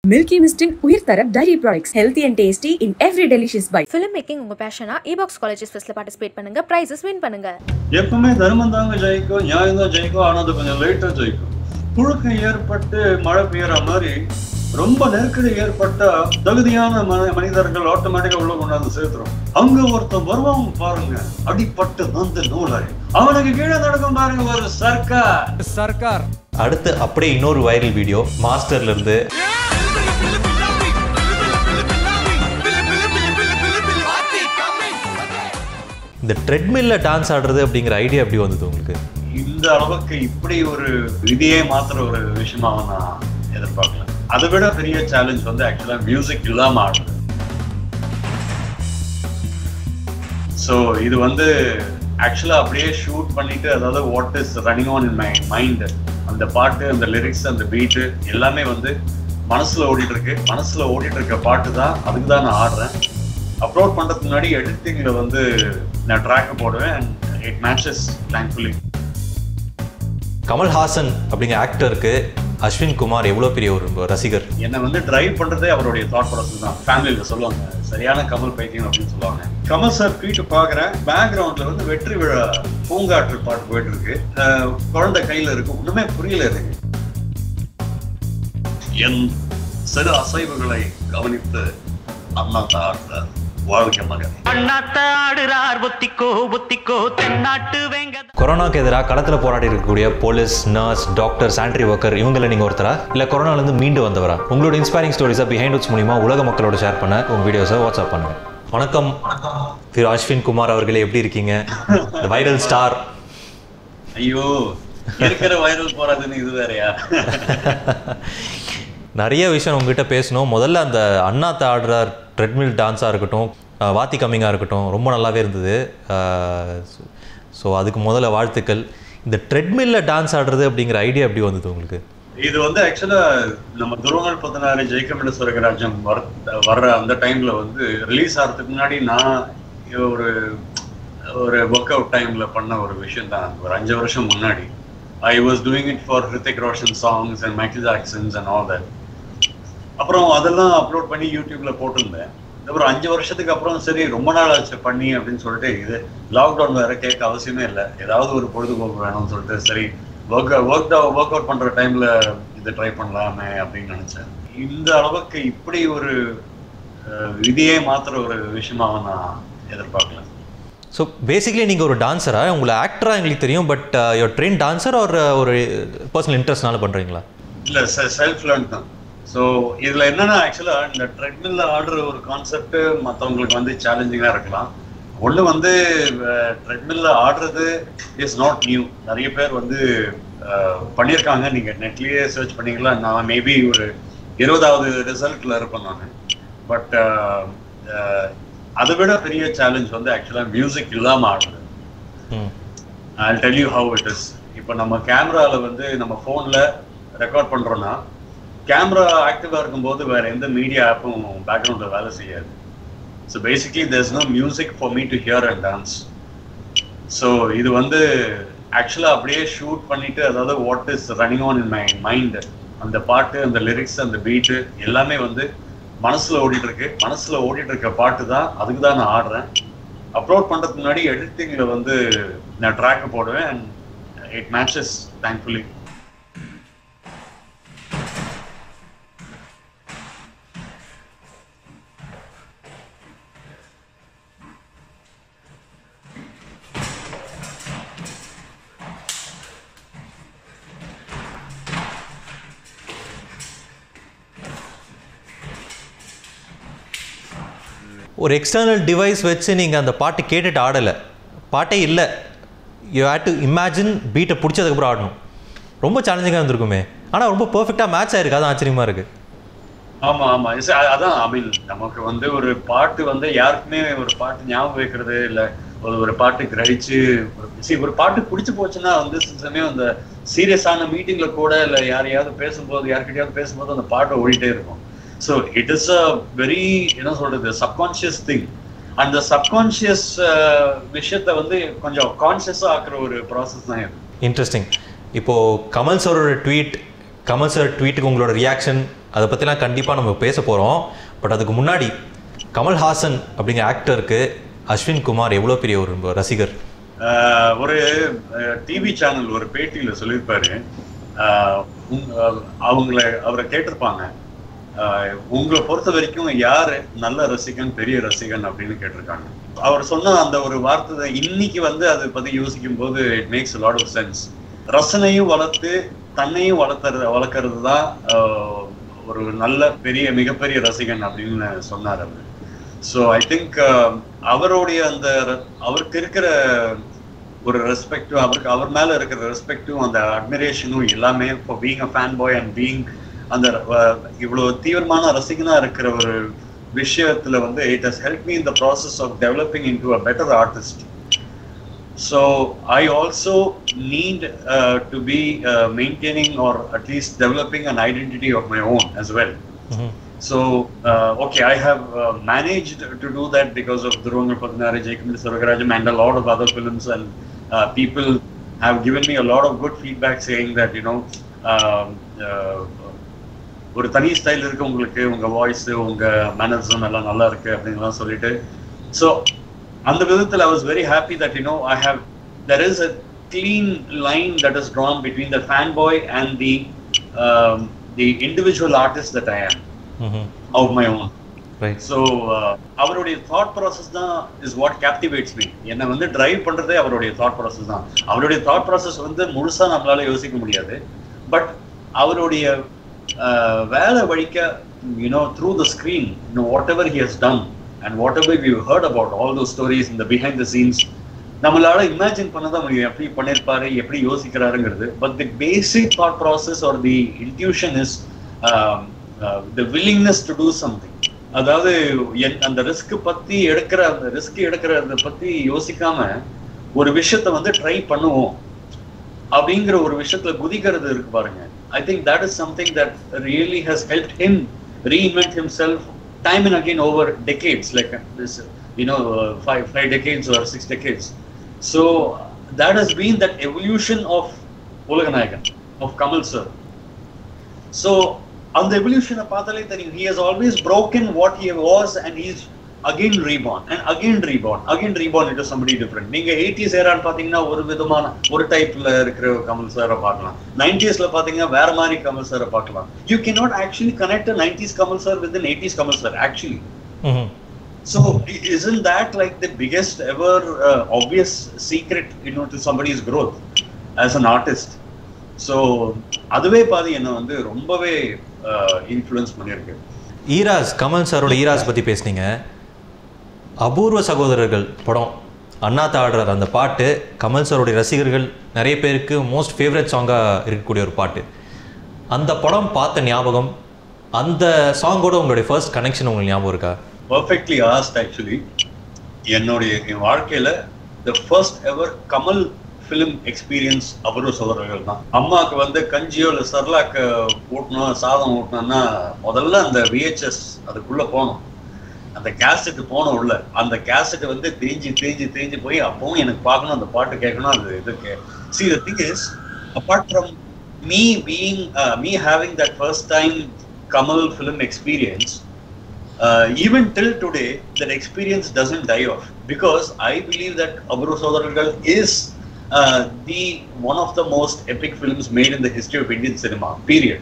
Milky மிஸ்டின் உயிர் தர dairy products healthy and tasty in every delicious by film making உங்கள் பேஷனா இபாக்ஸ் காலேஜஸ் ஃபெஸ்ட்டில் பார்ட்டிசிபேட் பண்ணுங்க ப்ரைஸஸ் வின் பண்ணுங்க எப்பவுமே தர்மம் தாங்க ஜெயிக்கும் நியாயம் தான் ஜெயிக்கும் ஆனா அது கொஞ்சம் லேட்டா ஜெயிக்கும் புழுக்கம் ஏற்பட்டு மழை பெய்யற மாதிரி ரொம்ப நெருக்கடி ஏற்பட்டா தகுதியான ம- மனிதர்கள் ஆட்டோமேட்டிக்கா உள்ள கொண்டாந்து சேர்த்துரும் அங்க ஒருத்தன் வருவான் பாருங்க அடிப்பட்டு வந்து நூலாய் அவனுக்கு கீழே நடக்கும் பாருங்க ஒரு சர்க்கார் சர்க்கார் அடுத்து அப்படியே இன்னொரு வைரல் வீடியோ மாஸ்டர்ல இருந்து இந்த ட்ரெட்மில்ல டான்ஸ் ஆடுறது அப்படிங்கிற ஐடியா எப்படி வந்தது உங்களுக்கு இந்த அளவுக்கு இப்படி ஒரு விதியே மாத்துற ஒரு விஷயமா நான் எதிர்பார்க்கல அதை விட பெரிய சேலஞ்ச் வந்து ஆக்சுவலா மியூசிக் இல்லாம ஆடுறது ஸோ இது வந்து ஆக்சுவலா அப்படியே ஷூட் பண்ணிட்டு அதாவது what is running on in my mind அந்த பாட்டு அந்த லிரிக்ஸ் அந்த பீட்டு எல்லாமே வந்து மனசுல ஓடிட்டு இருக்கு மனசுல ஓடிட்டு இருக்க பாட்டு தான் அதுக்கு தான் நான் ஆடுறேன் அப்லோட் பண்றதுக்கு முன்னாடி எடிட்டிங்ல வந்து நான் ட்ராக் போடுவேன் and it matches thankfully Kamal Haasan அப்படிங்கிற ஆக்டருக்கு அஸ்வின் குமார் எவ்வளோ பெரிய ஒரு ரசிகர் என்னை வந்து டிரைவ் பண்றதே அவருடைய தாட் ப்ராசஸ் தான் ஃபேமிலியில சொல்லுவாங்க சரியான கமல் பைத்தியம் அப்படின்னு சொல்லுவாங்க கமல் சார் ட்வீட் பார்க்குறேன் பேக்ரவுண்ட்ல வந்து வெற்றி விழா பூங்காற்று பாட்டு போயிட்டு இருக்கு அஹ் குழந்தை கையில இருக்கு ஒண்ணுமே புரியல எனக்கு என் சிறு அசைவுகளை கவனித்து அண்ணா தாழ்த்த வாழ்க்கை மகன் அண்ணாத்த ஆடுறார் புத்திக்கோ புத்திக்கோ தென்னாட்டு வேங்க கொரோனாக்கு எதிராக களத்தில் போராடி இருக்கக்கூடிய police nurse doctor sanitary worker இவங்கள நீங்கள் ஒருத்தரா இல்லை கொரோனாலேருந்து மீண்டு வந்தவரா உங்களோட இன்ஸ்பைரிங் ஸ்டோரிஸை பிஹைண்ட் உட்ஸ் மூலிமா உலக மக்களோட ஷேர் பண்ண உங்கள் வீடியோஸை வாட்ஸ்அப் பண்ணுங்க வணக்கம் திரு அஸ்வின் குமார் அவர்களே எப்படி இருக்கீங்க வைரல் ஸ்டார் ஐயோ இருக்கிற வைரல் போறாதுன்னு இது வேறயா நிறைய விஷயம் உங்ககிட்ட பேசணும் முதல்ல அந்த அண்ணாத்த ஆடுற ட்ரெட்மில் டான்ஸாக இருக்கட்டும் அஹ், வாத்தி கம்மிங்காக இருக்கட்டும் ரொம்ப நல்லாவே இருந்தது ஸோ அதுக்கு முதல்ல வாழ்த்துக்கள் இந்த ட்ரெட்மில்ல டான்ஸ் ஆடுறது அப்படிங்கிற ஐடியா எப்படி வந்தது உங்களுக்கு இது வந்து ஆக்சுவலா நம்ம துருவங்கள் பதினாறு ஜெயக்கமிட சுரகராஜம் வர வர்ற அந்த டைம்ல வந்து ரிலீஸ் ஆகிறதுக்கு முன்னாடி நான் ஒரு ஒரு ஒர்க் அவுட் டைம்ல பண்ண ஒரு விஷயம் தான் ஒரு அஞ்சு வருஷம் முன்னாடி I was doing it for Hrithik Roshan songs and Michael Jackson's and all that அப்புறம் அதெல்லாம் அப்லோட் பண்ணி யூடியூப்ல போட்டிருந்தேன் அப்புறம் அஞ்சு வருஷத்துக்கு அப்புறம் சரி ரொம்ப நாள் ஆச்சு பண்ணி அப்படின்னு சொல்லிட்டு இது லாக்டவுன் வேற கேட்க அவசியமே இல்லை ஏதாவது ஒரு பொழுதுபோக்கு வேணும்னு சொல்லிட்டு சரி ஒர்க் ஒர்க் ஒர்க் அவுட் பண்ற டைம்ல இதை ட்ரை பண்ணலாமே அப்படின்னு நினைச்சேன் இந்த அளவுக்கு இப்படி ஒரு அஹ், விதியே மாத்துற ஒரு விஷயமா நான் எதிர்பார்க்கல ஸோ பேசிக்கலி நீங்கள் ஒரு டான்ஸரா உங்களை ஆக்டராக எங்களுக்கு தெரியும் பட் யோர் ட்ரெயின் டான்சர் ஒரு ஒரு பர்சனல் இன்ட்ரெஸ்ட்னால பண்ணுறீங்களா இல்ல செல்ஃப் லேர்ன் தான் ஸோ இதுல என்னன்னா ஆக்சுவலா இந்த ட்ரெட்மில்ல ஆடுற ஒரு கான்செப்ட் மற்றவங்களுக்கு வந்து சேலஞ்சிங்கா இருக்கலாம் ஒண்ணு வந்து ட்ரெட்மில்ல ஆடுறது இஸ் நாட் நியூ நிறைய பேர் வந்து அஹ், பண்ணியிருக்காங்க நீங்க நெட்லயே சர்ச் பண்ணீங்களா நான் மேபி ஒரு இருபதாவது ரிசல்ட்ல இருப்பேன் நான் பட் அதை விட பெரிய சேலஞ்ச் வந்து ஆக்சுவலா மியூசிக் இல்லாம ஆடுறது ம் I'll tell you how it is இப்போ நம்ம கேமரால வந்து நம்ம ஃபோன்ல ரெக்கார்ட் பண்றோம்னா கேமரா ஆக்டிவா இருக்கும்போது வேற எந்த மீடியா ஆப்பும் பேக்ரவுண்ட்ல வேலை செய்யாது so basically there's no music for me to hear and dance so இது வந்து ஆக்சுவலா அப்படியே ஷூட் பண்ணிட்டு அதாவது what is running on in my mind அந்த பாட்டு அந்த லிரிக்ஸ் அந்த பீட்டு எல்லாமே வந்து மனசுல ஓடிட்டு இருக்கு மனசுல ஓடிட்டு இருக்க பாட்டு தான் அதுக்கு தான் நான் ஆடுறேன் அப்லோட் பண்றதுக்கு முன்னாடி எடிட்டிங்ல வந்து நான் ட்ராக் போடுவேன் அண்ட் இட் மேட்சஸ் தேங்க்ஃபுல்லி ஒரு எக்ஸ்டர்னல் டிவைஸ் வச்சு நீங்கள் அந்த பாட்டு கேட்டுட்டு ஆடலை பாட்டே இல்லை யூ ஹேட் டு இமேஜின் பீட்டை பிடிச்சதுக்கப்புறம் ஆடணும் ரொம்ப சேலஞ்சிங்காக இருந்திருக்குமே ஆனால் ரொம்ப பர்ஃபெக்டாக மேட்ச் ஆயிருக்கு அதான் ஆச்சரியமாக இருக்குது ஆமா ஆமா It's- அ- அதான் ஐ மீன் நமக்கு வந்து ஒரு பாட்டு வந்து யாருக்குமே ஒரு பாட்டு ஞாபகம் வைக்கிறது இல்ல ஒரு ஒரு பாட்டு கிரகிச்சு ஒரு see, ஒரு பாட்டு பிடிச்சு போச்சுன்னா வந்து சில சமயம் அந்த சீரியஸான மீட்டிங்ல கூட இல்ல யாரையாவது பேசும்போது யார்கிட்டயாவது பேசும்போது அந்த பாட்டு ஓடிட்டே இருக்கும் so it is a very என்ன சொல்றது சப்கான்ஷியஸ் திங் அந்த சப்கான்ஷியஸ் விஷயத்த வந்து கொஞ்சம் கான்ஷியஸா ஆக்குற ஒரு ப்ராசஸ் தான் இது இன்ட்ரெஸ்டிங் இப்போது கமல் சாரோட ட்வீட் கமல் சார் ட்வீட்டுக்கு உங்களோட ரியாக்ஷன் அதை பற்றிலாம் கண்டிப்பாக நம்ம பேச போகிறோம் பட் அதுக்கு முன்னாடி கமல்ஹாசன் அப்படிங்கிற ஆக்டருக்கு அஸ்வின் குமார் எவ்வளோ பெரிய ஒரு ரசிகர் ஆஹ் ஒரு டிவி சேனல் ஒரு பேட்டியில சொல்லியிருப்பாரு ஆஹ் உங்க- அவங்கள அவரை கேட்டிருப்பாங்க ஆஹ் உங்களை பொறுத்த வரைக்கும் யாரு நல்ல ரசிகன் பெரிய ரசிகன் அப்படின்னு கேட்டிருக்காங்க அவர் சொன்ன அந்த ஒரு வார்த்தை இன்னைக்கு வந்து அதை பத்தி யோசிக்கும் போது it makes lot of sense ரசனையும் வளர்த்து தன்னையும் வளர்த்துறது வளர்க்கறது தான் ஆஹ் ஒரு நல்ல பெரிய மிகப்பெரிய ரசிகன் அப்படின்னு சொன்னார் அவர் ஸோ ஐ திங்க் அவருடைய அந்த ர- அவருக்கு இருக்கிற ஒரு ரெஸ்பெக்டும் அவருக்கு அவர் மேல இருக்கிற ரெஸ்பெக்டும் அந்த அட்மிரேஷனும் எல்லாமே for being a fan boy and being அந்த அஹ், இவ்வளவு தீவிரமான ரசிகனா இருக்கிற ஒரு விஷயத்துல வந்து it has help me in the process of developing into a better artist So I also need uh, to be uh, maintaining or at least developing an identity of my own as well. So uh, okay, I have uh, managed to do that because of Dhuruvangal Padnari, Jaikamil Saragarajam and a lot of other films and uh, people have given me a lot of good feedback saying that you know um, uh, ஒரு தனி style இருக்கு உங்களுக்கு உங்க voice உங்க மேனர்ஸும் எல்லாம் நல்லா இருக்கு அப்படின்லாம் சொல்லிட்டு ஸோ அந்த விதத்தில் I was very happy that you know I have there is a clean line that is drawn between the fan boy and the the individual artist that I am of my own right so அவருடைய thought process தான் is what captivates me என்னை வந்து drive பண்றதே அவருடைய thought process தான் அவருடைய thought process வந்து முழுசா நம்மளால யோசிக்க முடியாது பட் அவருடைய uh, வேலை வழிக்க you know through the screen whatever he has done and whatever we heard about all those stories இந்த பிஹைண்ட் த சீன்ஸ் நம்மளால இமேஜின் பண்ண தான் முடியும் எப்படி பண்ணியிருப்பாரு எப்படி யோசிக்கிறாருங்கிறது but the basic thought process or the intuition is the willingness to do something அதாவது என்- அந்த ரிஸ்க் பத்தி எடுக்கிற அந்த ரிஸ்க் எடுக்கிறத பத்தி யோசிக்காம ஒரு விஷயத்த வந்து ட்ரை பண்ணுவோம் அப்படிங்கிற ஒரு விஷயத்துல குதிக்கிறது இருக்கு பாருங்க I think that is something that really has helped him reinvent himself time and again over decades like this you know five five decades or six decades so that has been that evolution of Ulaganayagan of Kamal sir so அந்த எவல்யூஷனை பார்த்தாலே தெரியும் he has always broken what he was and he's again reborn and again reborn again reborn into somebody different நீங்க 80s ஏரான்னு பாத்தீங்கன்னா ஒரு விதமான ஒரு டைப்ல இருக்கிற கமல் சாரை பார்க்கலாம் 90s ல பாத்தீங்கன்னா வேற மாதிரி கமல் சாரை பார்க்கலாம் you cannot actually connect a 90s Kamal sir with an 80s Kamal sir actually so i- isn't that like the biggest ever uh, obvious secret you know to somebody's growth as an artist so அதுவே பாதி என்ன வந்து ரொம்பவே influence பண்ணியிருக்கு eros Kamal சாரோட eros பற்றி பேசுனீங்க அபூர்வ சகோதரர்கள் படம் அண்ணாத்த ஆடுறார் அந்த பாட்டு கமல் சாரோடைய ரசிகர்கள் நிறைய பேருக்கு மோஸ்ட் ஃபேவரட் சாங்காக இருக்கக்கூடிய ஒரு பாட்டு அந்த படம் பார்த்த ஞாபகம் அந்த சாங்கோட உங்களுடைய ஃபர்ஸ்ட் கனெக்ஷன் உங்களுக்கு ஞாபகம் இருக்கா பர்ஃபெக்ட்லி ஆஸ்ட் ஆக்சுவலி என்னுடைய என் வாழ்க்கையில the first ever Kamal film experience Apoorva Sodharargal தான் அம்மாவுக்கு வந்து கஞ்சியோ இல்லை சர்லாக்கு ஊட்டணும் சாதம் ஊட்டணும்னா முதல்ல அந்த விஹெச்எஸ் அதுக்குள்ள போகணும் அந்த கேசட் போனோம் உள்ள அந்த கேசட் வந்து தேஞ்சு தேஞ்சு தேஞ்சு போய் அப்பவும் எனக்கு பார்க்கணும் அந்த பாட்டு கேட்கணும் அது இதுக்கு see the thing is apart from me being me having that first time Kamal film experience uh, even till today, that experience doesn't die off because I believe that Aburu Sodargal is uh, the one of the most epic films made in the history of Indian cinema. Period.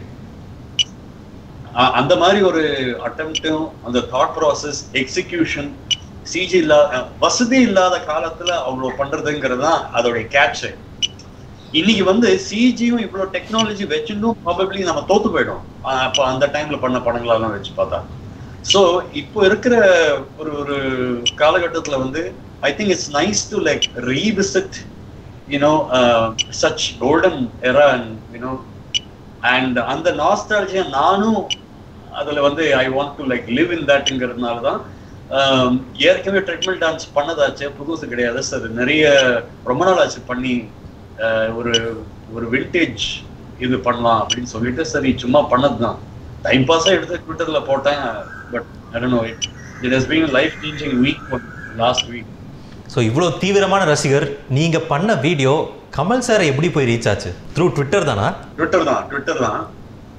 அ- அந்த மாதிரி ஒரு அட்டம்ப்டும் அந்த thought process execution CG இல்லாத வசதி இல்லாத காலத்துல அவ்வளோ பண்றதுங்கிறது தான் அதோடைய கேட்ச் இன்னைக்கு வந்து சிஜியும் இவ்வளோ டெக்னாலஜி வச்சுட்டும் ப்ராபப்ளி நம்ம தோத்து போயிடும் அஹ் அப்போ அந்த டைம்ல பண்ண படங்களெல்லாம் வச்சு பார்த்தா ஸோ இப்போ இருக்கிற ஒரு ஒரு காலகட்டத்தில் வந்து I think it's nice to like revisit you know such golden era and you know and அந்த நாஸ்டாலஜியா நானும் அதுல வந்து I want to like live in தட்ங்கிறதுனால தான் ஆம், ஏற்கனவே ட்ரெட்மில் டான்ஸ் பண்ணதாச்சு புதுசு கிடையாது சார் நிறைய ரொம்ப நாள் ஆச்சு பண்ணி ஆஹ், ஒரு ஒரு விண்டேஜ் இது பண்ணலாம் அப்படின்னு சொல்லிட்டு சரி சும்மா பண்ணதுதான் டைம் பாஸா எடுத்து ட்விட்டர்ல போட்டேன் but I don't know it it has been life changing week last week so இவ்வளோ தீவிரமான ரசிகர் நீங்கள் பண்ண வீடியோ கமல் சாரை எப்படி போய் ரீச் ஆச்சு த்ரூ ட்விட்டர் தானா ட்விட்டர் தான் ட்விட்டர் தான்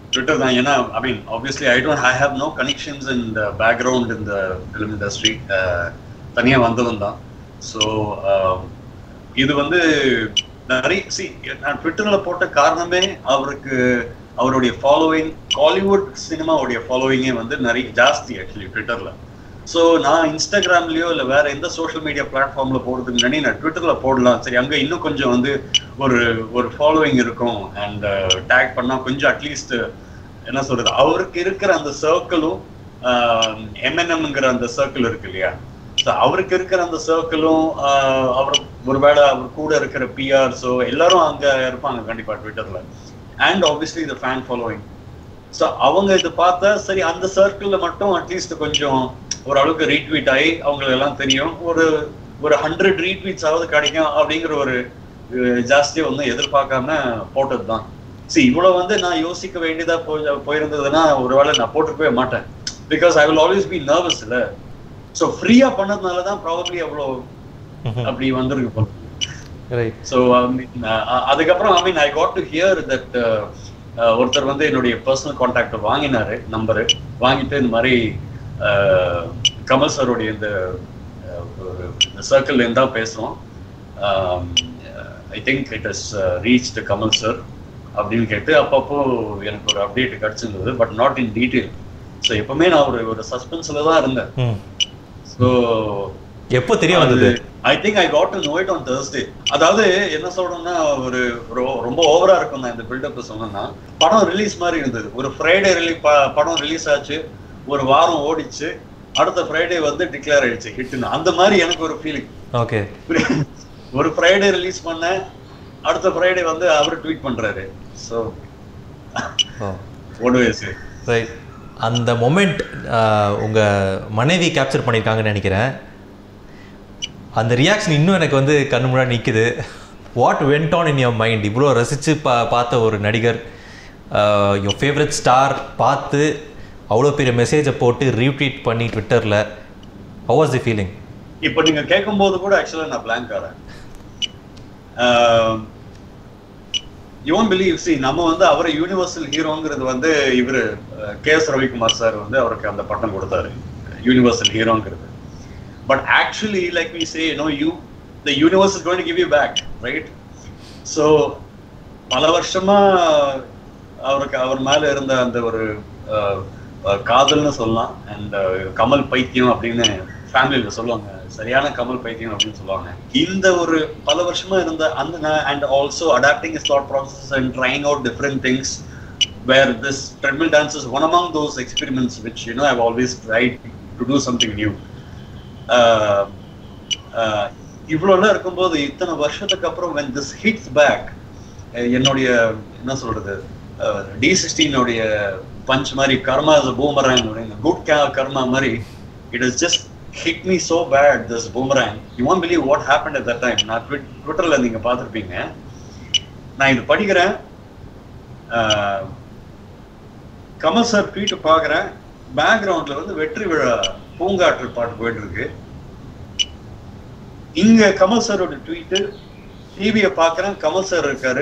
ட்விட்டர் தான் ஏன்னா I mean obviously I don't I have no connections in the background இந்த ஃபிலிம் இண்டஸ்ட்ரி தனியாக வந்தவன் தான் ஸோ இது வந்து நிறைய சி நான் ட்விட்டரில் போட்ட காரணமே அவருக்கு அவருடைய ஃபாலோவிங் காலிவுட் சினிமாவுடைய ஃபாலோவிங்கே வந்து நிறைய ஜாஸ்தி ஆக்சுவலி ட்விட்டரில் ஸோ நான் இன்ஸ்டாகிராம்லயோ இல்லை வேற எந்த சோஷியல் மீடியா பிளாட்ஃபார்ம்ல போடுறதுக்கு முன்னாடி நான் ட்விட்டர்ல போடலாம் சரி அங்கே இன்னும் கொஞ்சம் வந்து ஒரு ஒரு ஃபாலோவிங் இருக்கும் அண்ட் டேக் பண்ணா கொஞ்சம் அட்லீஸ்ட் என்ன சொல்றது அவருக்கு இருக்கிற அந்த சர்க்கிளும் எம்என்எம்ங்கிற அந்த சர்க்கிள் இருக்கு இல்லையா ஸோ அவருக்கு இருக்கிற அந்த சர்க்கிளும் அவர் ஒருவேளை அவர் கூட இருக்கிற பிஆர்ஸோ எல்லாரும் அங்க இருப்பாங்க கண்டிப்பா ட்விட்டர்ல அண்ட் ஆப்வியஸ்லி இந்த ஃபேன் ஃபாலோவிங் ஸோ அவங்க இது பார்த்தா சரி அந்த சர்க்கிளில் மட்டும் அட்லீஸ்ட் கொஞ்சம் ஓரளவுக்கு ரீட்வீட் ஆகி அவங்களுக்கு எல்லாம் தெரியும் ஒரு ஒரு ஹண்ட்ரட் ரீட்வீட்ஸ் ஆவது கிடைக்கும் அப்படிங்கிற ஒரு அஹ், ஜாஸ்தியா ஒன்றும் எதிர்பார்க்காம போட்டது தான் சரி இவ்வளவு வந்து நான் யோசிக்க வேண்டியதா போய் போயிருந்ததுன்னா ஒருவேளை நான் போட்டுக்கவே மாட்டேன் because I will always be nervous இல்ல ஸோ ஃப்ரீயா பண்ணதுனால தான் ப்ராபப்ளி அவ்வளோ அப்படி வந்திருக்கு போல ரைட் ஸோ அதுக்கப்புறம் I mean I got to hear that ஒருத்தர் வந்து என்னுடைய பர்சனல் கான்டாக்ட் வாங்கினாரு நம்பரு வாங்கிட்டு இந்த மாதிரி uh, கமல் சாருடைய இந்த uh, ஒரு இந்த சர்க்கிள்ல இருந்தா பேசுறோம் I think it is reach Kamal sir அப்படின்னு கேட்டு அப்பப்போ எனக்கு ஒரு அப்டேட் கிடைச்சிருந்தது but not in detail so எப்பவுமே நான் ஒரு ஒரு சஸ்பென்ஸ்ல தான் இருந்தேன் ம் ஸோ எப்போ தெரிய வந்தது I think I got to know it on Thursday அதாவது என்ன சொல்றேன்னா ஒரு ரொ- ரொம்ப ஓவரா இருக்கும் நான் இந்த பில்டப் சொன்னேன்னா படம் ரிலீஸ் மாதிரி இருந்தது ஒரு ஃப்ரைடே ரிலீஸ் படம் ரிலீஸ் ஆச்சு ஒரு வாரம் ஓடிச்சு அடுத்த ஃப்ரைடே வந்து டிக்ளேர் ஆயிடுச்சு ஹிட்னு அந்த மாதிரி எனக்கு ஒரு ஃபீலிங் ஓகே ஒரு ஃப்ரைடே ரிலீஸ் பண்ணேன் அடுத்த ஃப்ரைடே வந்து அவர் ட்வீட் பண்றாரு ஸோ ஓ ஓடுவேஸ் ரைட் அந்த மொமெண்ட் உங்க மனைவி கேப்சர் பண்ணியிருக்காங்கன்னு நினைக்கிறேன் அந்த ரியாக்ஷன் இன்னும் எனக்கு வந்து கண்ணு முன்னாடி நிற்குது what went on in your mind இவ்வளோ ரசித்து பா பார்த்த ஒரு நடிகர் யோர் ஃபேவரட் ஸ்டார் பார்த்து அவ்வளோ பெரிய மெசேஜை போட்டு ரீட்வீட் பண்ணி ட்விட்டரில் ஹவ் வாஸ் தி ஃபீலிங் இப்போ நீங்க கேட்கும்போது கூட ஆக்சுவலா நான் blank ஆறேன் யுவன் பிலீவ் சி நம்ம வந்து அவரை யூனிவர்சல் ஹீரோங்கிறது வந்து இவரு கே எஸ் ரவிக்குமார் சார் வந்து அவருக்கு அந்த பட்டம் கொடுத்தாரு யூனிவர்சல் ஹீரோங்கிறது but actually like we say no you the universe is going give you back right so பல வருஷமா அவருக்கு அவர் மேல இருந்த அந்த ஒரு அஹ், அஹ், காதல்னு சொல்லலாம் அண்ட் கமல் பைத்தியம் அப்படின்னு ஃபேமிலியில சொல்லுவாங்க சரியான கமல் பைத்தியம் அப்படின்னு சொல்லுவாங்க இந்த ஒரு பல வருஷமா இருந்த அந்த and also adapting is thought process and trying out different things where this treadmill dance is one among those experiments which you know I've always tried to do something new. Uh, uh, இவ்வளோலாம் இருக்கும்போது இத்தனை வருஷத்துக்கு அப்புறம் when this hits back அஹ் என்னுடைய என்ன சொல்றது D சிக்ஸ்டீனுடைய punch மாதிரி karma is boomerang good karma மாதிரி it is just hit me so bad this boomerang you want believe what happen at that time நான் ட்விட்டர்ல நீங்க பார்த்துருப்பீங்க நான் இது படிக்கிறேன் ஆஹ், கமல் சார் ட்வீட் பார்க்குறேன் பேக்ரவுண்ட்ல வந்து வெற்றி விழா பூங்காற்று பாட்டு போயிட்டு இருக்கு இங்க கமல் சாரோட ட்வீட்டு டிவியை பார்க்குறேன் கமல் சார் இருக்காரு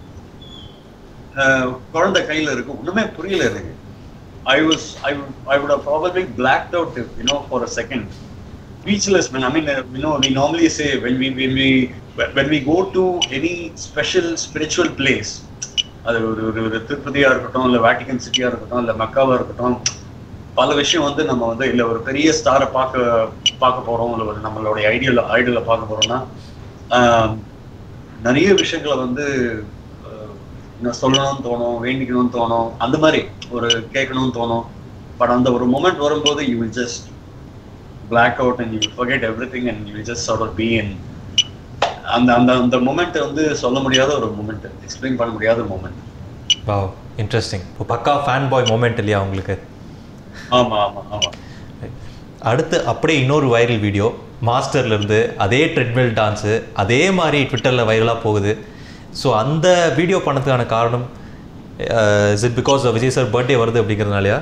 ஆஹ், குழந்தை கையில இருக்கு ஒண்ணுமே புரியல எனக்கு I was I I would have probably blacked out you know for a second speechless man i mean uh, you know we normally say when we when we when we go to any special spiritual place அது ஒரு ஒரு ஒரு திருப்பதியா இருக்கட்டும் இல்ல Vatican சிட்டியா இருக்கட்டும் இல்ல மக்காவா இருக்கட்டும் பல விஷயம் வந்து நம்ம வந்து இல்ல ஒரு பெரிய ஸ்டாரை பார்க்க பார்க்க போறோம் இல்ல ஒரு நம்மளுடைய ஐடியல் ஐடியல பார்க்க போறோம்னா ஆஹ், நிறைய விஷயங்களை வந்து ஆஹ், இன்னும் சொல்லணும்னு தோணும் வேண்டிக்கணும்னு தோணும் அந்த மாதிரி ஒரு கேட்கணும்னு தோணும் பட் அந்த ஒரு மூமெண்ட் வரும்போது you will just black out and you forget everything and you will just sort of be in அந்த அந்த அந்த மூமெண்ட் வந்து சொல்ல முடியாத ஒரு மூமெண்ட் எக்ஸ்பிளைன் பண்ண முடியாத மூமெண்ட் வா இன்ட்ரெஸ்டிங் இப்போ பக்கா ஃபேன் பாய் மூமெண்ட் இல்லையா உங்களுக்கு ஆமா ஆமா ஆமா அடுத்து அப்படியே இன்னொரு வைரல் வீடியோ மாஸ்டர்லேருந்து அதே ட்ரெட்மில் டான்ஸு அதே மாதிரி ட்விட்டரில் வைரலாக போகுது ஸோ அந்த வீடியோ பண்ணதுக்கான காரணம் is it because Vijay sir birthday வருது அப்படிங்கிறதுனாலயா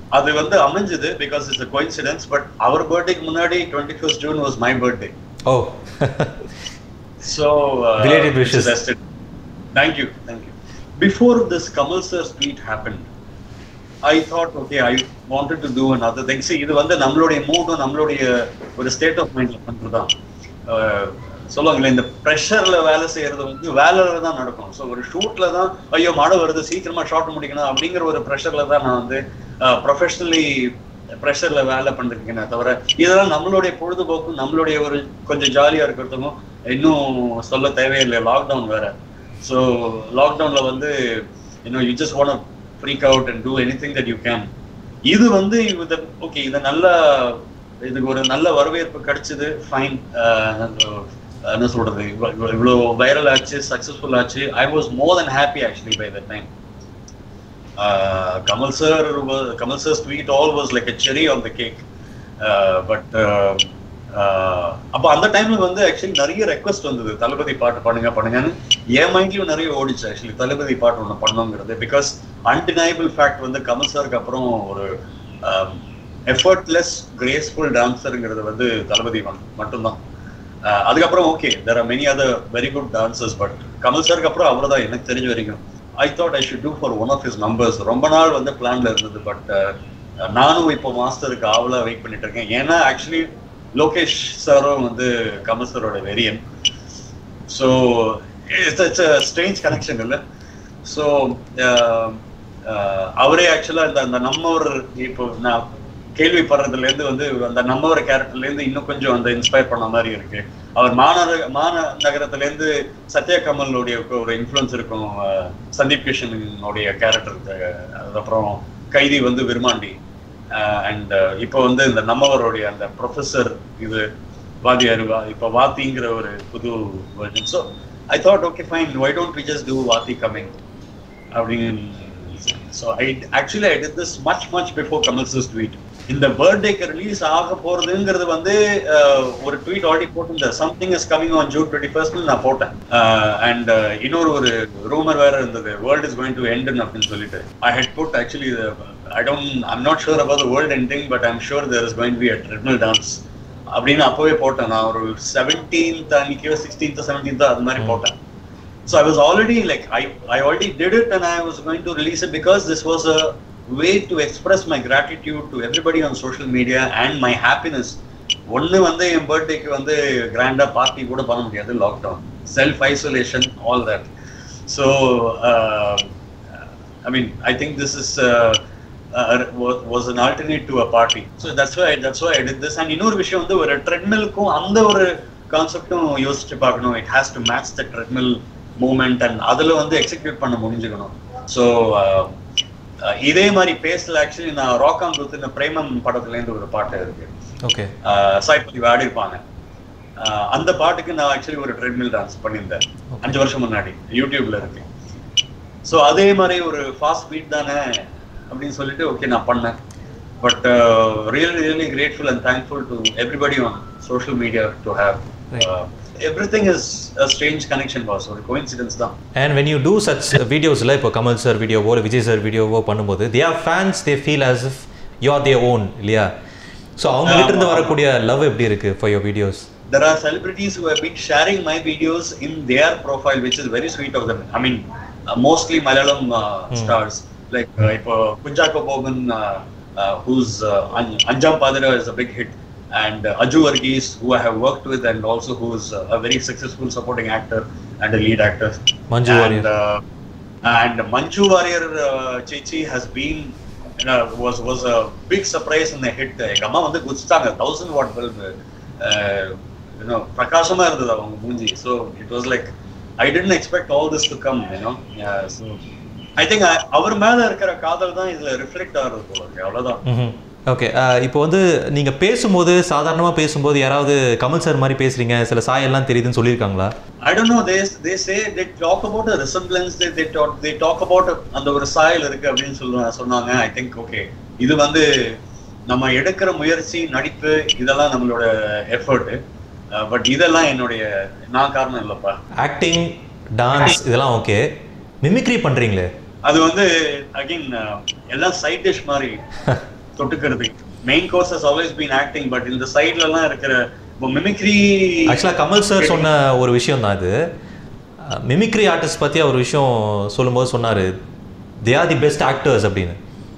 அது வந்து அமைஞ்சது பிகாஸ் இட்ஸ் கோயின்சிடன்ஸ் பட் அவர் பர்த்டேக்கு முன்னாடி twenty first June was my birthday oh So, uh, Belated wishes. it's just- Thank you, thank you. Before this Kamal sir's tweet happened, I thought, okay, I wanted to do another thing. See, இது வந்து நம்மளுடைய மூடும் நம்மளுடைய ஒரு state of மைண்ட்ல பண்றதுதான் அஹ், சொல்லுவாங்கல்ல இந்த ப்ரெஷர்ல வேலை செய்யறது வந்து வேலையில தான் நடக்கும் ஸோ ஒரு ஷூட்ல தான் ஐயோ மழை வருது சீக்கிரமா ஷார்ட் முடிக்கணும் அப்படிங்கிற ஒரு ப்ரெஷர்ல தான் நான் வந்து ப்ரொஃபஷனலி ப்ரெஷர்ல வேலை பண்ணிருக்கேனே தவிர இதெல்லாம் நம்மளுடைய பொழுதுபோக்கும் நம்மளுடைய ஒரு கொஞ்சம் ஜாலியா இருக்கிறதுக்கும் இன்னும் சொல்ல தேவையில்லை லாக்டவுன் வேற ஸோ லாக்டவுன்ல வந்து இன்னும் you just want freak out and do anything that you can இது வந்து இது ஓகே இது நல்ல இதுக்கு ஒரு நல்ல வரவேற்பு கிடைச்சது ஃபைன் என்ன சொல்றது இவ்வ- இவ்வ- இவ்வளோ வைரல் ஆச்சு சக்சஸ்ஃபுல் ஆச்சு I was more than happy actually by the time uh, Kamal sir was, Kamal sir's tweet all was like a cherry on the cake. Uh, but uh, uh, அப்போ அந்த டைம்ல வந்து actually நிறைய request வந்தது தளபதி பாட்டு பண்ணுங்க பண்ணுங்கன்னு என் மைண்ட்லயும் நிறைய ஓடிச்சு ஆக்சுவலி தளபதி பாட்டு ஒன்று பண்ணோங்கிறது பிகாஸ் அன்டினைபிள் ஃபேக்ட் வந்து கமல் சருக்கு அப்புறம் ஒரு எஃபர்ட்லெஸ் கிரேஸ்ஃபுல் டான்சருங்கிறது வந்து தளபதி மட்- மட்டும்தான் அஹ் அதுக்கப்புறம் okay there are many other very good dancers but Kamal சருக்கு அப்புறம் அவர் தான் எனக்கு தெரிஞ்ச வரைக்கும் I thought I should do for one of his numbers ரொம்ப நாள் வந்து பிளான்ல இருந்தது பட் நானும் இப்போ மாஸ்டருக்கு ஆவலா வெயிட் பண்ணிட்டு இருக்கேன் ஏன்னா ஆக்சுவலி லோகேஷ் சாரும் வந்து கமல் சரோட வெரியன் so it's it's a strange connection இல்லை ஸோ அவரே ஆக்சுவலாக இந்த அந்த நம்மவர் இப்போ நான் கேள்விப்படுறதுல இருந்து வந்து அந்த நம்மவர் கேரக்டர்ல இருந்து இன்னும் கொஞ்சம் அந்த இன்ஸ்பயர் பண்ண மாதிரி இருக்கு அவர் மாநகர மாநகரத்துல இருந்து சத்யா கமலுடைய ஒரு இன்ஃப்ளூயன்ஸ் இருக்கும் அஹ், சந்தீப் கிஷனுடைய கேரக்டருக்கு அதுக்கப்புறம் கைதி வந்து விருமாண்டி அண்ட் இப்போ வந்து இந்த நம்மவருடைய அந்த ப்ரொஃபஸர் இது வாதியார் வா- இப்போ வாத்திங்கிற ஒரு புது version so I thought okay fine why don't we just do Vaathi coming அப்படின்னு so I actually I did this much much before Kamal சிஸ் ட்வீட் இந்த பர்த்டேக்கு ரிலீஸ் ஆக போறதுங்கிறது வந்து அஹ், ஒரு ட்வீட் ஆல்ரெடி போட்டிருந்தேன் something is coming on June twenty first நான் போட்டேன் அண்ட் இன்னொரு ஒரு ரூமர் வேற இருந்தது world is going to end அப்படின்னு சொல்லிட்டு I had but actually I don't I'm not sure about the world ending but I'm sure there is going be a triple dance அப்படின்னு அப்பவே போட்டேன் நான் ஒரு செவன்டீன்த் அன்னைக்கோ சிக்ஸ்டீன்த் செவன்டீன்த் அது மாதிரி போட்டேன் So I was already like I I already did it and I was going to release it because this was a way to express my gratitude to everybody on social media and my happiness. ஒண்ணு வந்து என் பர்த்டேக்கு வந்து கிராண்டா party கூட பண்ண முடியாது lockdown self isolation all that so I mean I think this is was an alternate to a party so that's why that's why I did this and இன்னொரு விஷயம் வந்து ஒரு ட்ரெட்மில்க்கும் அந்த ஒரு கான்செப்டும் யோசிச்சு பார்க்கணும் it has to match the treadmill moment and அதுல வந்து எக்ஸிக்யூட் பண்ண முடிஞ்சுக்கணும் ஸோ இதே மாதிரி பேசல ஆக்சுவலி நான் ராக்காம் குத்துன பிரேமம் படத்துல இருந்து ஒரு பாட்டு இருக்கு ஓகே சாய்பதி ஆடிருப்பாங்க ஆஹ் அந்த பாட்டுக்கு நான் ஆக்சுவலி ஒரு ட்ரெட்மில் டான்ஸ் பண்ணியிருந்தேன் அஞ்சு வருஷம் முன்னாடி யூடியூப்ல இருக்கு ஸோ அதே மாதிரி ஒரு ஃபாஸ்ட் பீட் தானே அப்படின்னு சொல்லிட்டு ஓகே நான் பண்ணேன் but really really grateful and thankful to everybody on social media to have every thing is strange connection boss ஒரு கோயின்சிடன்ஸ் தான் and when you do such வீடியோஸில் இப்போ கமல் சார் வீடியோவோ இல்லை விஜய் சார் வீடியோவோ பண்ணும்போது they are fans they feel as if you are they own இல்லையா ஸோ அவங்க கிட்ட இருந்து வரக்கூடிய லவ் எப்படி இருக்கு for your videos there are celebrities who have been sharing my videos in their profile, which is very sweet of them. I mean, uh, mostly Malayalam uh, stars like uh, இப்போ Kunjako Bogan, uh, uh, who's uh, An- Anjam Padra is a big hit, and uh, Aju Varghese, who I have worked with, and also who's uh, a very successful supporting actor and a lead actor. Manju and, uh, and Manju Warrior uh, Chichi has been you know, was was a big surprise in the hit. எங்க அம்மா வந்து குதிச்சிட்டாங்க thousand watt bulb you know பிரகாசமா இருந்தது அவங்க மூஞ்சி so it was like I didn't expect all this to come you know so I think அவர் மேல இருக்கிற காதல் தான் இதுல ரிஃப்ளெக்ட் ஆகுறது போல இருக்கு அவ்வளவுதான் ஓகே இப்போ வந்து நீங்கள் பேசும்போது சாதாரணமாக பேசும்போது யாராவது கமல் சார் மாதிரி பேசுறீங்க சில சாயெல்லாம் தெரியுதுன்னு சொல்லியிருக்காங்களா I don't know. They they say they talk about a resemblance. They they talk they talk about a- அந்த ஒரு சாயல் இருக்கு அப்படின்னு சொல்லுவாங்க சொன்னாங்க ஐ திங்க் ஓகே இது வந்து நம்ம எடுக்கிற முயற்சி நடிப்பு இதெல்லாம் நம்மளோட எஃபர்ட் பட் இதெல்லாம் என்னுடைய நான் காரணம் இல்லப்பா ஆக்டிங் டான்ஸ் இதெல்லாம் ஓகே மிமிக்ரி பண்ணுறீங்களே அது வந்து அகைன் எல்லாம் சைட் டிஷ் மாதிரி தொட்டுக்கிறது main course has always been acting but இந்த சைட்ல எல்லாம் இருக்கிற மிமிக்ரி ஆக்சுவலாக கமல் சார் சொன்ன ஒரு விஷயம் தான் இது மிமிக்ரி ஆர்டிஸ்ட் பற்றி ஒரு விஷயம் சொல்லும்போது சொன்னார் they are the best actors அப்படின்னு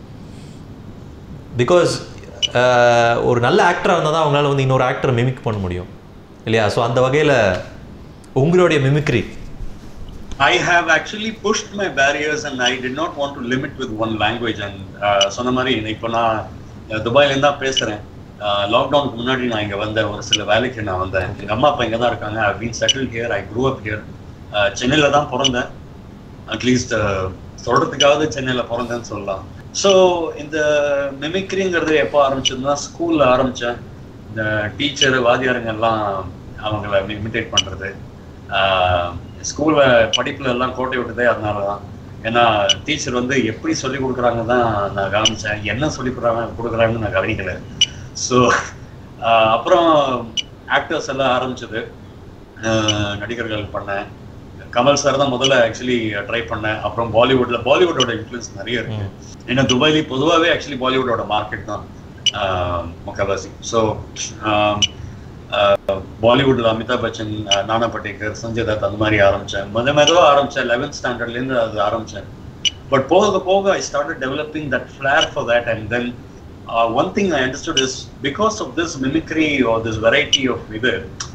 பிகாஸ் ஒரு நல்ல ஆக்டராக இருந்தால் தான் அவங்களால வந்து இன்னொரு ஆக்டரை மிமிக் பண்ண முடியும் இல்லையா ஸோ அந்த வகையில் உங்களுடைய mimicry I have actually pushed my barriers and I did not want to limit with one language and uh, சொன்ன மாதிரி இப்போ நான் அஹ், துபாயில இருந்து தான் பேசுறேன் லாக்டவுனுக்கு முன்னாடி நான் இங்க வந்தேன் ஒரு சில வேலைக்கு நான் வந்தேன் எங்க அம்மா அப்பா இங்க தான் இருக்காங்க I been settle here I grew up here சென்னையில தான் பிறந்தேன் அட்லீஸ்ட் சொல்றதுக்காவது சென்னையில பிறந்தேன்னு சொல்லலாம் ஸோ இந்த மிமிக்ரிங்கிறது எப்போ ஆரம்பிச்சதுன்னா ஸ்கூல்ல ஆரம்பிச்சேன் இந்த டீச்சர் வாத்தியாருங்க எல்லாம் அவங்கள இமிட்டேட் பண்றது ஸ்கூல்ல படிப்புல எல்லாம் கோட்டை விட்டதே அதனால தான் ஏன்னா டீச்சர் வந்து எப்படி சொல்லி கொடுக்குறாங்க தான் நான் கவனிச்சேன் என்ன சொல்லி கொடுக்குறாங்க கொடுக்குறாங்கன்னு நான் கவனிக்கல ஸோ அப்புறம் ஆக்டர்ஸ் எல்லாம் ஆரம்பிச்சது ஆஹ் நடிகர்கள் பண்ணேன் கமல் சார் தான் முதல்ல ஆக்சுவலி ட்ரை பண்ணேன் அப்புறம் பாலிவுட்ல பாலிவுட்டோட இன்ஃப்ளூயன்ஸ் நிறைய இருக்கு ஏன்னா துபாயில பொதுவாகவே ஆக்சுவலி பாலிவுட்டோட மார்க்கெட் தான் ஆஹ் முக்கால்வாசி ஸோ பாலிவுட்ல அமிதாப் பச்சன் ஆஹ் நானா பட்டேக்கர் சஞ்சய் தத் அந்த மாதிரி ஆரம்பிச்சேன் முத மெதுவா ஆரம்பிச்சேன் லெவன்த் ஸ்டாண்டர்ட்ல இருந்து அது ஆரம்பிச்சேன் பட் போக போக I started developing that flair for that and then one thing I understood is because of this mimicry or this variety of இது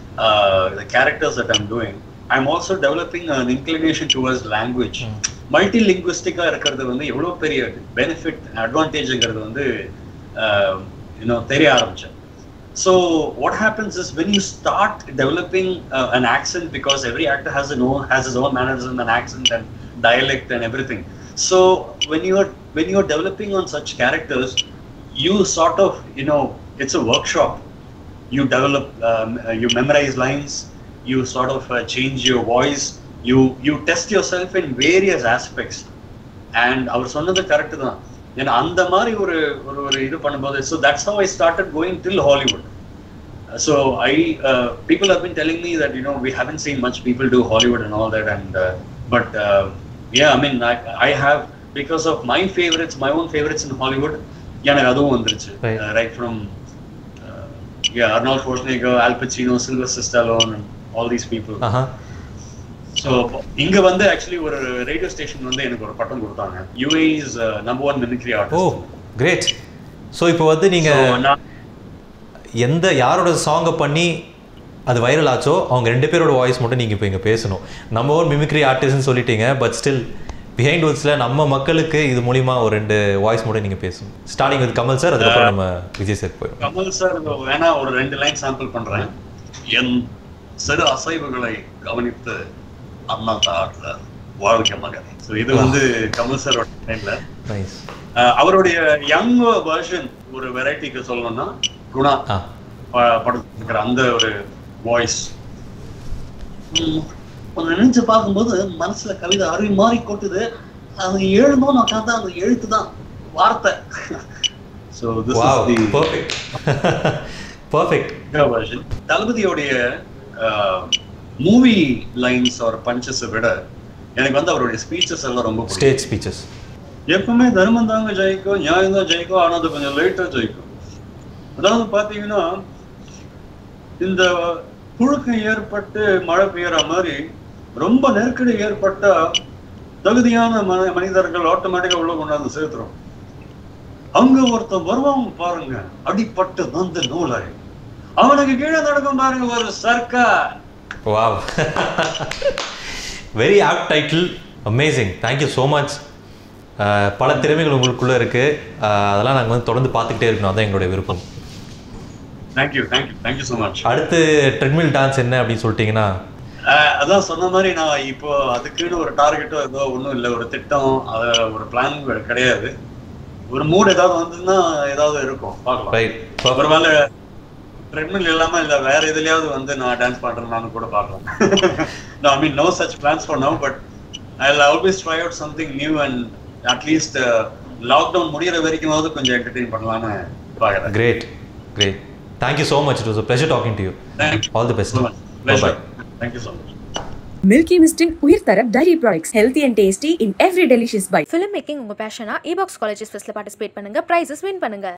the characters that I'm doing, I'm also developing an inclination towards language. Multi லிங்குவிஸ்டிக்கா இருக்கிறது வந்து எவ்வளவு பெரிய benefit அட்வான்டேஜ்ங்கிறது வந்து இன்னும் தெரிய ஆரம்பிச்சேன் so what happens is when you start developing an accent because every actor has no has is own mannerism and accent and dialect and everything. So when you're when you're developing on such characters, you sort of you know it's a workshop. You develop, um, uh, you memorize lines, you sort of uh, change your voice, you you test yourself in various aspects. And அவர் சொன்னது correct தான் ஏன்னா அந்த மாதிரி ஒரு ஒரு ஒரு இது பண்ணும்போது so that's how I started going till Hollywood so I uh, people have been telling me that you know we haven't seen much people do Hollywood and all that and uh, but uh, yeah I mean I, I have because of my favorites my own favorites in Hollywood எனக்கு அதுவும் வந்துருச்சு Right. uh, right from uh, yeah Arnold Schwarzenegger Al Pacino Sylvester Stallone and all these people ஆஹா so இங்க வந்து actually ஒரு radio station வந்து எனக்கு ஒரு பட்டம் கொடுத்தாங்க UA is number one mimicry oh artist great so இப்போ வந்து நீங்கள் நான் எந்த யாரோட சாங்கை பண்ணி அது வைரல் ஆச்சோ அவங்க ரெண்டு பேரோட வாய்ஸ் மட்டும் நீங்கள் இப்போ இங்கே பேசணும் நம்ம ஒரு மிமிக்ரி ஆர்டிஸ்ட்னு சொல்லிட்டீங்க பட் ஸ்டில் பிஹைண்ட் வேர்ட்ஸில் நம்ம மக்களுக்கு இது மூலிமா ஒரு ரெண்டு வாய்ஸ் மட்டும் நீங்கள் பேசணும் ஸ்டார்டிங் வித் கமல் சார் அதுக்கப்புறம் நம்ம விஜய் சார் போயிடும் கமல் சார் வேணா ஒரு ரெண்டு லைன் சாம்பிள் பண்றேன் என் சிறு அசைவுகளை கவனித்து அண்ணா தாடுற வாழ்க்கை மகன் ஸோ இது வந்து கமல் சாரோட டைம்ல நைஸ் அவருடைய யங் வெர்ஷன் ஒரு வெரைட்டிக்கு சொல்லணும்னா குணா ஆ ப- படத்துல இருக்கிற அந்த ஒரு வாய்ஸ் கொஞ்சம் நினைச்சு பார்க்கும்போது மனசுல கவிதை அருவி மாறி கொட்டுது அது எழுதும் நான் பார்த்தா அந்த எழுத்து தான் வார்த்தை so this wow is the perfect perfect version தளபதியோடைய மூவி லைன்ஸ் ஒரு பஞ்சஸை விட எனக்கு வந்து அவருடைய ஸ்பீச்சஸ் எல்லாம் ரொம்ப பிடிக்கும் ஸ்டேஜ் ஸ்பீச்சஸ் எப்பவுமே தர்மம் தாங்க ஜெயிக்கும் நியாயம் தான் ஜெயிக்கும் ஆனா அது கொஞ்சம் லேட்டா ஜெயிக்கும் அதாவது பாத்தீங்கன்னா இந்த புழுக்கம் ஏற்பட்டு மழை பெய்யற மாதிரி ரொம்ப நெருக்கடி ஏற்பட்டா தகுதியான மன மனிதர்கள் ஆட்டோமேட்டிக்கா உள்ள கொண்டாந்து சேர்த்துரும் அங்க ஒருத்தன் வருவான் பாருங்க அடிப்பட்டு வந்து நூலாய் அவனுக்கு கீழே நடக்கும் பாருங்க ஒரு Sarkar wow very apt title amazing thank you so much பல திறமைகள் உங்களுக்குள்ளே இருக்குது அதெல்லாம் நாங்கள் வந்து தொடர்ந்து பார்த்துக்கிட்டே இருக்கணும் அதான் எங்களுடைய விருப்பம் thank you thank you thank you so much அடுத்து ட்ரெட்மில் டான்ஸ் என்ன அப்படின்னு சொல்லிட்டீங்கன்னா ஆஹ் அதான் சொன்ன மாதிரி நான் இப்போ அதுக்குன்னு ஒரு டார்கெட்டோ ஏதோ ஒன்றும் இல்லை ஒரு திட்டம் அது ஒரு பிளான் கிடையாது ஒரு மூட் ஏதாவது வந்ததுன்னா ஏதாவது இருக்கும் பார்க்கலாம் ரைட் ஒருவேளை ட்ரெட்மில் இல்லாம இல்ல வேற எதுலயாவது வந்து நான் டான்ஸ் பண்றேன்னு கூட பார்க்கலாம் no I mean no such plans for now but I always try out something new and at least lockdown முடியிற வரைக்குமாவது கொஞ்சம் என்டர்டெயின் பண்ணலாம்னு பார்க்குறேன் great great thank you so much it was pleasure talking to you Thank you all the best so much. Bye Pleasure. Thank you so much. Milky மிஸ்டின் உயிர் தர dairy products healthy and tasty in every delicious by film making உங்க பேஷனா iBox colleges ஃபெஸ்ட்ல participate பண்ணுங்க prizes win பண்ணுங்க